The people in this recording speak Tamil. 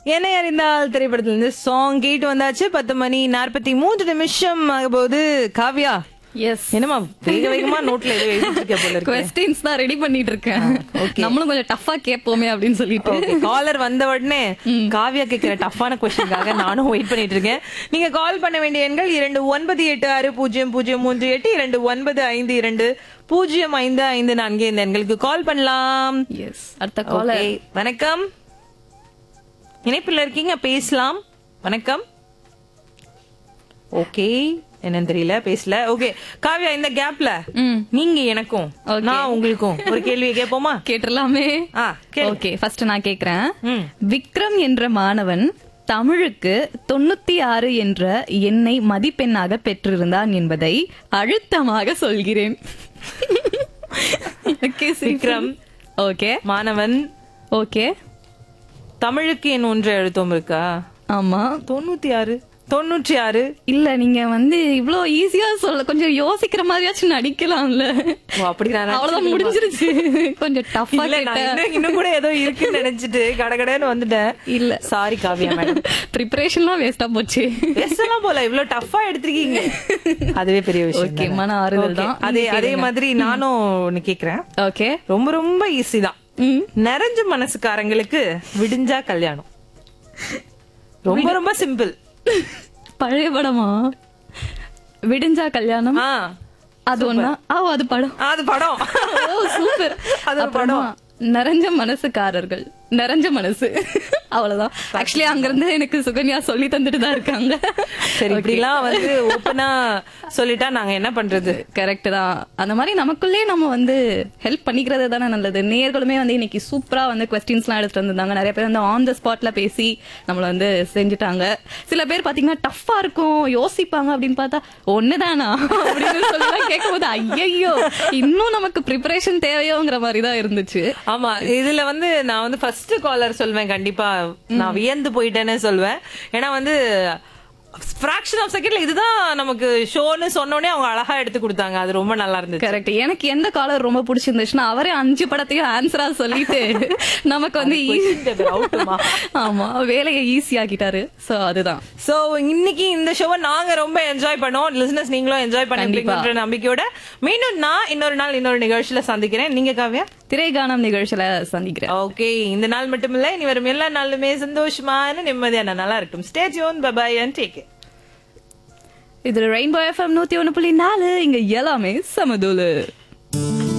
என்னை அறிந்தால் திரைப்படத்துல இருந்து சாங் கேட்டு வந்தாச்சு பத்து மணி நாற்பத்தி மூன்று நிமிஷம் ஆக போகுது காவ்யா எஸ் என்னமா வேக வேகமா நோட்ல ஏதோ எழுதிட்டு இருக்க போல இருக்கு கொஸ்டின்ஸ் தான் ரெடி பண்ணிட்டு இருக்கேன் okay. நம்மளும் கொஞ்சம் டஃபா கேட்போமே அப்படின்னு சொல்லிட்டு காலர் வந்த உடனே காவ்யா கேட்கிற டஃப்பான கொஸ்டின்காக நானும் வெயிட் பண்ணிட்டு இருக்கேன் நீங்க கால் பண்ண வேண்டிய எண்கள் இரண்டு ஒன்பது எட்டு ஆறு பூஜ்ஜியம் பூஜ்ஜியம் மூன்று எட்டு இரண்டு ஒன்பது ஐந்து இரண்டு பூஜ்ஜியம் ஐந்து ஐந்து நான்கு இந்த எண்களுக்கு கால் பண்ணலாம் எஸ் அடுத்த காலர் Okay. வணக்கம் இணைப்பில் இருக்கீங்க பேசலாம் வணக்கம் ஓகே என்னன்னு தெரியல பேசல ஓகே காவ்யா இந்த கேப்ல ம் நீங்க எனக்கும் Okay. நான் உங்களுக்கும் ஒரு கேள்வியை கேட்போமா கேட்டுடலாமே ஆ கேளு. ஓகே ஃபர்ஸ்ட் நான் கேக்குறேன் ம். விக்ரம் என்ற மாணவன் தமிழுக்கு தொண்ணூத்தி ஆறு என்ற எண்ணை மதிப்பெண்ணாக பெற்றிருந்தான் என்பதை அழுத்தமாக சொல்கிறேன் Okay, சரி. விக்ரம். ஓகே மாணவன் ஓகே தமிழுக்கு என் ஒன்று எழுத்தம் இருக்கா ஆமா தொண்ணூத்தி ஆறு தொண்ணூற்றி ஆறு இல்ல நீங்க வந்து இவ்ளோ ஈஸியா சொல்ல கொஞ்சம் யோசிக்கிற மாதிரியாச்சும் நடிக்கலாம்ல ஓ, அப்படி நான் அவ்வளவுதான் முடிஞ்சிருச்சு கொஞ்சம் டஃபா இல்ல நான் இன்னும் இன்னும் கூட ஏதோ இருக்குன்னு நினைச்சிட்டு கடகடன்னு வந்துட்டேன் இல்ல சாரி காவ்யா மேடம் ப்ரிப்பரேஷன்லாம் வேஸ்டா போச்சு எல்லாம் போல இவ்வளவு டஃபா எடுத்திருக்கீங்க அதுவே பெரிய விஷயம் Okay, தானே. மன ஆறுதல் Okay. தான். அதே நீங்க அதே கேளுங்க. மாதிரி நானும் ஒண்ணு கேக்குறேன் ஓகே ரொம்ப ரொம்ப ஈஸி தான் ம் நிறைஞ்ச மனசுக்காரங்களுக்கு விடிஞ்சா கல்யாணம் ரொம்ப ரொம்ப சிம்பிள் பழைய படமா விடிஞ்சா கல்யாணம் ஆ அது ஒண்ணா ஆ அது படம் அது படம் ஓ சூப்பர் அது ஒரு அப்புறமா நிறைஞ்ச மனசுக்காரர்கள் நிறைஞ்ச மனசு அவ்வளவுதான் ஆக்சுவலி அங்க இருந்து எனக்கு சுகன்யா சொல்லி தந்துட்டு தான் இருக்காங்க சரி இப்படிலாம் வந்து ஓப்பனா சொல்லிட்டா நாங்க என்ன பண்றது கரெக்ட் தான் அந்த மாதிரி நமக்குள்ளே நம்ம வந்து ஹெல்ப் பண்ணிக்கிறது தானே நல்லது நேர்களுமே வந்து இன்னைக்கு சூப்பரா வந்து கொஸ்டின்ஸ்லாம் எடுத்துட்டு வந்திருந்தாங்க நிறைய பேர் வந்து ஆன் த ஸ்பாட்ல பேசி நம்மள வந்து செஞ்சுட்டாங்க சில பேர் பாத்தீங்கன்னா டஃப்பா இருக்கும் யோசிப்பாங்க அப்படின்னு பார்த்தா ஒண்ணுதானா அப்படின்னு சொல்லி கேட்கும் போது ஐயையோ இன்னும் நமக்கு ப்ரிப்பரேஷன் தேவையோங்கிற மாதிரி தான் இருந்துச்சு ஆமா இதுல வந்து நான் வந்து ஃபர்ஸ்ட் காலர் சொல்வேன் கண்டிப்பா நான் வியந்து போயிட்டேன்னு சொல்வேன் ஏன்னா வந்து ஃபிராக்ஷன் ஆஃப் செகண்ட்ல இதுதான் நமக்கு ஷோன்னு சொன்னோடனே அவங்க அழகா எடுத்து கொடுத்தாங்க அது ரொம்ப நல்லா இருந்துச்சு கரெக்ட் எனக்கு எந்த காலர் ரொம்ப பிடிச்சிருந்துச்சுன்னா அவரே அஞ்சு படத்தையும் ஆன்சரா சொல்லிட்டு நமக்கு வந்து ஈ- அவுட்டுமா ஆமா வேலையை ஈஸி ஆக்கிட்டாரு சோ அதுதான் சோ இன்னைக்கு இந்த ஷோவை நாங்க ரொம்ப என்ஜாய் பண்ணோம் லிசனர்ஸ் நீங்களும் என்ஜாய் பண்ணிருப்பீங்கன்ற நம்பிக்கையோட மீண்டும் நான் இன்னொரு நாள் இன்னொரு நிகழ்ச்சியில சந்திக்கிறேன் நீங்க காவ்யா திரைகானம் நிகழ்ச்சியில சந்திக்கிறேன் ஓகே இந்த நாள் மட்டுமில்ல இனி வரும் எல்லா நாளுமே சந்தோஷமான நிம்மதியான நல்லா இருக்கும் stay tune bye bye and take இது ரெயின்போ எஃப்எம் நூத்தி ஒண்ணு புள்ளி நாலு இங்க எல்லாமே சமதூலு